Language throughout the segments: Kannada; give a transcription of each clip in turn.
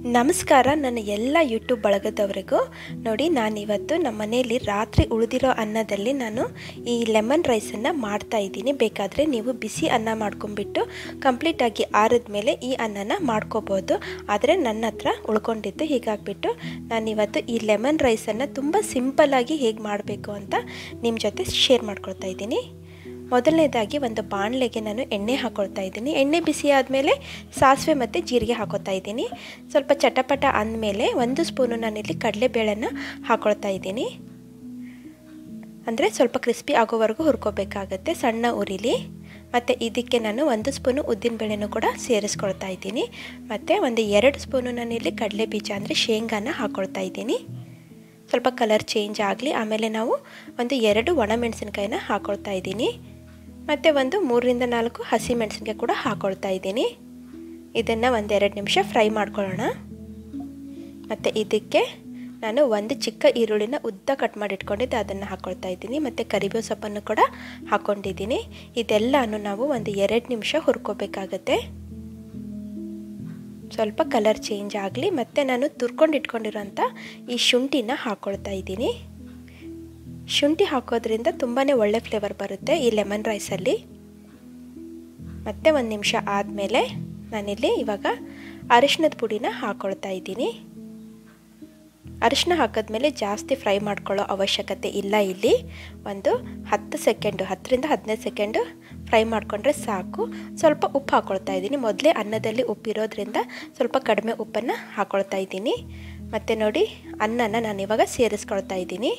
ನಮಸ್ಕಾರ ನನ್ನ ಎಲ್ಲ ಯೂಟ್ಯೂಬ್ ಬಳಗದವರಿಗೂ ನೋಡಿ ನಾನಿವತ್ತು ನಮ್ಮ ಮನೆಯಲ್ಲಿ ರಾತ್ರಿ ಉಳಿದಿರೋ ಅನ್ನದಲ್ಲಿ ನಾನು ಈ ಲೆಮನ್ ರೈಸನ್ನು ಮಾಡ್ತಾ ಇದ್ದೀನಿ ಬೇಕಾದರೆ ನೀವು ಬಿಸಿ ಅನ್ನ ಮಾಡ್ಕೊಂಬಿಟ್ಟು ಕಂಪ್ಲೀಟಾಗಿ ಆರಿದ ಮೇಲೆ ಈ ಅನ್ನನ ಮಾಡ್ಕೋಬೋದು ಆದರೆ ನನ್ನ ಹತ್ರ ಉಳ್ಕೊಂಡಿದ್ದು ಹೀಗಾಗ್ಬಿಟ್ಟು ನಾನಿವತ್ತು ಈ ಲೆಮನ್ ರೈಸನ್ನು ತುಂಬ ಸಿಂಪಲ್ಲಾಗಿ ಹೇಗೆ ಮಾಡಬೇಕು ಅಂತ ನಿಮ್ಮ ಜೊತೆ ಶೇರ್ ಮಾಡ್ಕೊಳ್ತಾ ಇದ್ದೀನಿ ಮೊದಲನೇದಾಗಿ ಒಂದು ಬಾಣಲೆಗೆ ನಾನು ಎಣ್ಣೆ ಹಾಕೊಳ್ತಾ ಇದ್ದೀನಿ ಎಣ್ಣೆ ಬಿಸಿ ಆದಮೇಲೆ ಸಾಸಿವೆ ಮತ್ತು ಜೀರಿಗೆ ಹಾಕೋತಾ ಇದ್ದೀನಿ ಸ್ವಲ್ಪ ಚಟಪಟ ಅಂದಮೇಲೆ ಒಂದು ಸ್ಪೂನು ನಾನಿಲ್ಲಿ ಕಡಲೆಬೇಳೆನ ಹಾಕೊಳ್ತಾ ಇದ್ದೀನಿ ಅಂದರೆ ಸ್ವಲ್ಪ ಕ್ರಿಸ್ಪಿ ಆಗೋವರೆಗೂ ಹುರ್ಕೋಬೇಕಾಗತ್ತೆ ಸಣ್ಣ ಉರಿಲಿ ಮತ್ತು ಇದಕ್ಕೆ ನಾನು ಒಂದು ಸ್ಪೂನು ಉದ್ದಿನಬೇಳೆನೂ ಕೂಡ ಸೇರಿಸ್ಕೊಳ್ತಾ ಇದ್ದೀನಿ ಮತ್ತು ಒಂದು ಎರಡು ಸ್ಪೂನು ನಾನಿಲ್ಲಿ ಕಡಲೆ ಬೀಜ ಅಂದರೆ ಶೇಂಗಾನ ಹಾಕ್ಕೊಳ್ತಾ ಇದ್ದೀನಿ ಸ್ವಲ್ಪ ಕಲರ್ ಚೇಂಜ್ ಆಗಲಿ ಆಮೇಲೆ ನಾವು ಒಂದು ಎರಡು ಒಣಮೆಣಸಿನ್ಕಾಯಿನ ಹಾಕ್ಕೊಳ್ತಾ ಇದ್ದೀನಿ ಮತ್ತು ಒಂದು ಮೂರರಿಂದ ನಾಲ್ಕು ಹಸಿ ಮೆಣಸಿನ್ಕಾಯಿ ಕೂಡ ಹಾಕ್ಕೊಳ್ತಾ ಇದ್ದೀನಿ ಇದನ್ನು ಒಂದೆರಡು ನಿಮಿಷ ಫ್ರೈ ಮಾಡ್ಕೊಳ್ಳೋಣ ಮತ್ತು ಇದಕ್ಕೆ ನಾನು ಒಂದು ಚಿಕ್ಕ ಈರುಳ್ಳಿನ ಉದ್ದ ಕಟ್ ಮಾಡಿ ಇಟ್ಕೊಂಡಿದ್ದೆ ಅದನ್ನು ಹಾಕ್ಕೊಳ್ತಾ ಇದ್ದೀನಿ ಮತ್ತು ಕರಿಬೇವು ಸೊಪ್ಪನ್ನು ಕೂಡ ಹಾಕ್ಕೊಂಡಿದ್ದೀನಿ ಇದೆಲ್ಲನೂ ನಾವು ಒಂದು ಎರಡು ನಿಮಿಷ ಹುರ್ಕೋಬೇಕಾಗತ್ತೆ ಸ್ವಲ್ಪ ಕಲರ್ ಚೇಂಜ್ ಆಗಲಿ ಮತ್ತು ನಾನು ತುರ್ಕೊಂಡು ಇಟ್ಕೊಂಡಿರೋಂಥ ಈ ಶುಂಠಿನ ಹಾಕ್ಕೊಳ್ತಾ ಇದ್ದೀನಿ ಶುಂಠಿ ಹಾಕೋದ್ರಿಂದ ತುಂಬಾ ಒಳ್ಳೆ ಫ್ಲೇವರ್ ಬರುತ್ತೆ ಈ ಲೆಮನ್ ರೈಸಲ್ಲಿ ಮತ್ತೆ ಒಂದು ನಿಮಿಷ ಆದಮೇಲೆ ನಾನಿಲ್ಲಿ ಇವಾಗ ಅರಿಶಿನದ ಪುಡಿನ ಹಾಕ್ಕೊಳ್ತಾ ಇದ್ದೀನಿ ಅರಿಶಿನ ಹಾಕಿದ್ಮೇಲೆ ಜಾಸ್ತಿ ಫ್ರೈ ಮಾಡ್ಕೊಳ್ಳೋ ಅವಶ್ಯಕತೆ ಇಲ್ಲ ಇಲ್ಲಿ ಒಂದು ಹತ್ತು ಸೆಕೆಂಡು ಹತ್ತರಿಂದ ಹದಿನೈದು ಸೆಕೆಂಡು ಫ್ರೈ ಮಾಡಿಕೊಂಡ್ರೆ ಸಾಕು ಸ್ವಲ್ಪ ಉಪ್ಪು ಹಾಕ್ಕೊಳ್ತಾ ಇದ್ದೀನಿ ಮೊದಲೇ ಅನ್ನದಲ್ಲಿ ಉಪ್ಪಿರೋದ್ರಿಂದ ಸ್ವಲ್ಪ ಕಡಿಮೆ ಉಪ್ಪನ್ನು ಹಾಕ್ಕೊಳ್ತಾ ಇದ್ದೀನಿ ಮತ್ತು ನೋಡಿ ಅನ್ನನ ನಾನು ಇವಾಗ ಸೇರಿಸ್ಕೊಳ್ತಾ ಇದ್ದೀನಿ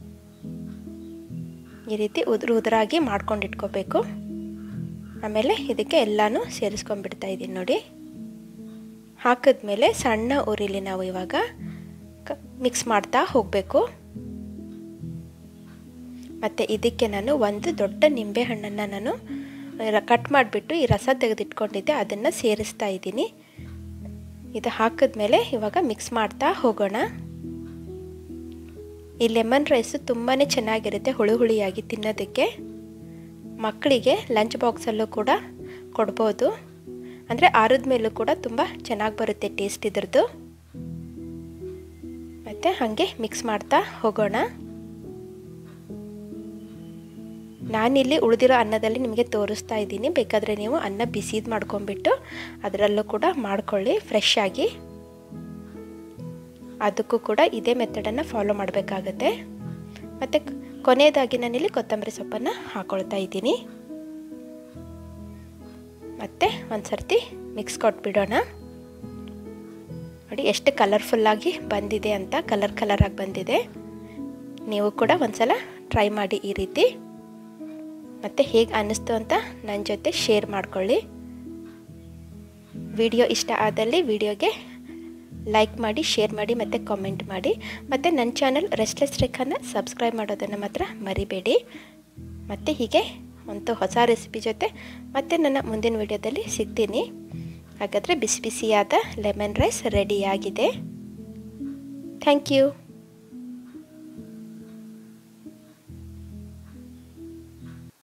ಈ ರೀತಿ ಉದುರು ಉದುರಾಗಿ ಮಾಡ್ಕೊಂಡು ಇಟ್ಕೋಬೇಕು ಆಮೇಲೆ ಇದಕ್ಕೆ ಎಲ್ಲನೂ ಸೇರಿಸ್ಕೊಂಡ್ಬಿಡ್ತಾ ಇದ್ದೀನಿ ನೋಡಿ ಹಾಕಿದ್ಮೇಲೆ ಸಣ್ಣ ಉರಿಲಿ ನಾವು ಇವಾಗ ಮಿಕ್ಸ್ ಮಾಡ್ತಾ ಹೋಗಬೇಕು ಮತ್ತು ಇದಕ್ಕೆ ನಾನು ಒಂದು ದೊಡ್ಡ ನಿಂಬೆ ಹಣ್ಣನ್ನು ನಾನು ಕಟ್ ಮಾಡಿಬಿಟ್ಟು ಈ ರಸ ತೆಗೆದಿಟ್ಕೊಂಡಿದ್ದೆ ಅದನ್ನು ಸೇರಿಸ್ತಾ ಇದ್ದೀನಿ ಇದು ಹಾಕಿದ್ಮೇಲೆ ಇವಾಗ ಮಿಕ್ಸ್ ಮಾಡ್ತಾ ಹೋಗೋಣ ಈ ಲೆಮನ್ ರೈಸು ತುಂಬಾ ಚೆನ್ನಾಗಿರುತ್ತೆ ಹುಳಿ ಹುಳಿಯಾಗಿ ತಿನ್ನೋದಕ್ಕೆ ಮಕ್ಕಳಿಗೆ ಲಂಚ್ ಬಾಕ್ಸಲ್ಲೂ ಕೂಡ ಕೊಡ್ಬೋದು ಅಂದರೆ ಆರಿದ ಮೇಲೂ ಕೂಡ ತುಂಬ ಚೆನ್ನಾಗಿ ಬರುತ್ತೆ ಟೇಸ್ಟ್ ಇದ್ರದ್ದು ಮತ್ತು ಹಾಗೆ ಮಿಕ್ಸ್ ಮಾಡ್ತಾ ಹೋಗೋಣ ನಾನಿಲ್ಲಿ ಉಳಿದಿರೋ ಅನ್ನದಲ್ಲಿ ನಿಮಗೆ ತೋರಿಸ್ತಾ ಇದ್ದೀನಿ ಬೇಕಾದರೆ ನೀವು ಅನ್ನ ಬಿಸಿದು ಮಾಡ್ಕೊಂಬಿಟ್ಟು ಅದರಲ್ಲೂ ಕೂಡ ಮಾಡ್ಕೊಳ್ಳಿ ಫ್ರೆಶ್ ಆಗಿ ಅದಕ್ಕೂ ಕೂಡ ಇದೇ ಮೆಥಡನ್ನು ಫಾಲೋ ಮಾಡಬೇಕಾಗತ್ತೆ ಮತ್ತು ಕೊನೆಯದಾಗಿ ನಾನಿಲ್ಲಿ ಕೊತ್ತಂಬರಿ ಸೊಪ್ಪನ್ನು ಹಾಕ್ಕೊಳ್ತಾ ಇದ್ದೀನಿ ಮತ್ತು ಒಂದು ಸರ್ತಿ ಮಿಕ್ಸ್ ಕೊಟ್ಬಿಡೋಣ ನೋಡಿ ಎಷ್ಟು ಕಲರ್ಫುಲ್ಲಾಗಿ ಬಂದಿದೆ ಅಂತ ಕಲರ್ ಕಲರಾಗಿ ಬಂದಿದೆ ನೀವು ಕೂಡ ಒಂದ್ಸಲ ಟ್ರೈ ಮಾಡಿ ಈ ರೀತಿ ಮತ್ತು ಹೇಗೆ ಅನ್ನಿಸ್ತು ಅಂತ ನನ್ನ ಜೊತೆ ಶೇರ್ ಮಾಡ್ಕೊಳ್ಳಿ ವಿಡಿಯೋ ಇಷ್ಟ ಆದಲ್ಲಿ ವಿಡಿಯೋಗೆ ಲೈಕ್ ಮಾಡಿ ಶೇರ್ ಮಾಡಿ ಮತ್ತು ಕಾಮೆಂಟ್ ಮಾಡಿ ಮತ್ತು ನನ್ನ ಚಾನಲ್ ರೆಸ್ಟ್ಲೆಸ್ ರೇಖಾನ ಸಬ್ಸ್ಕ್ರೈಬ್ ಮಾಡೋದನ್ನು ಮಾತ್ರ ಮರಿಬೇಡಿ ಮತ್ತು ಹೀಗೆ ಒಂದು ಹೊಸ ರೆಸಿಪಿ ಜೊತೆ ಮತ್ತೆ ನನ್ನ ಮುಂದಿನ ವಿಡಿಯೋದಲ್ಲಿ ಸಿಗ್ತೀನಿ ಹಾಗಾದರೆ ಬಿಸಿ ಬಿಸಿಯಾದ ಲೆಮನ್ ರೈಸ್ ರೆಡಿಯಾಗಿದೆ ಥ್ಯಾಂಕ್ ಯು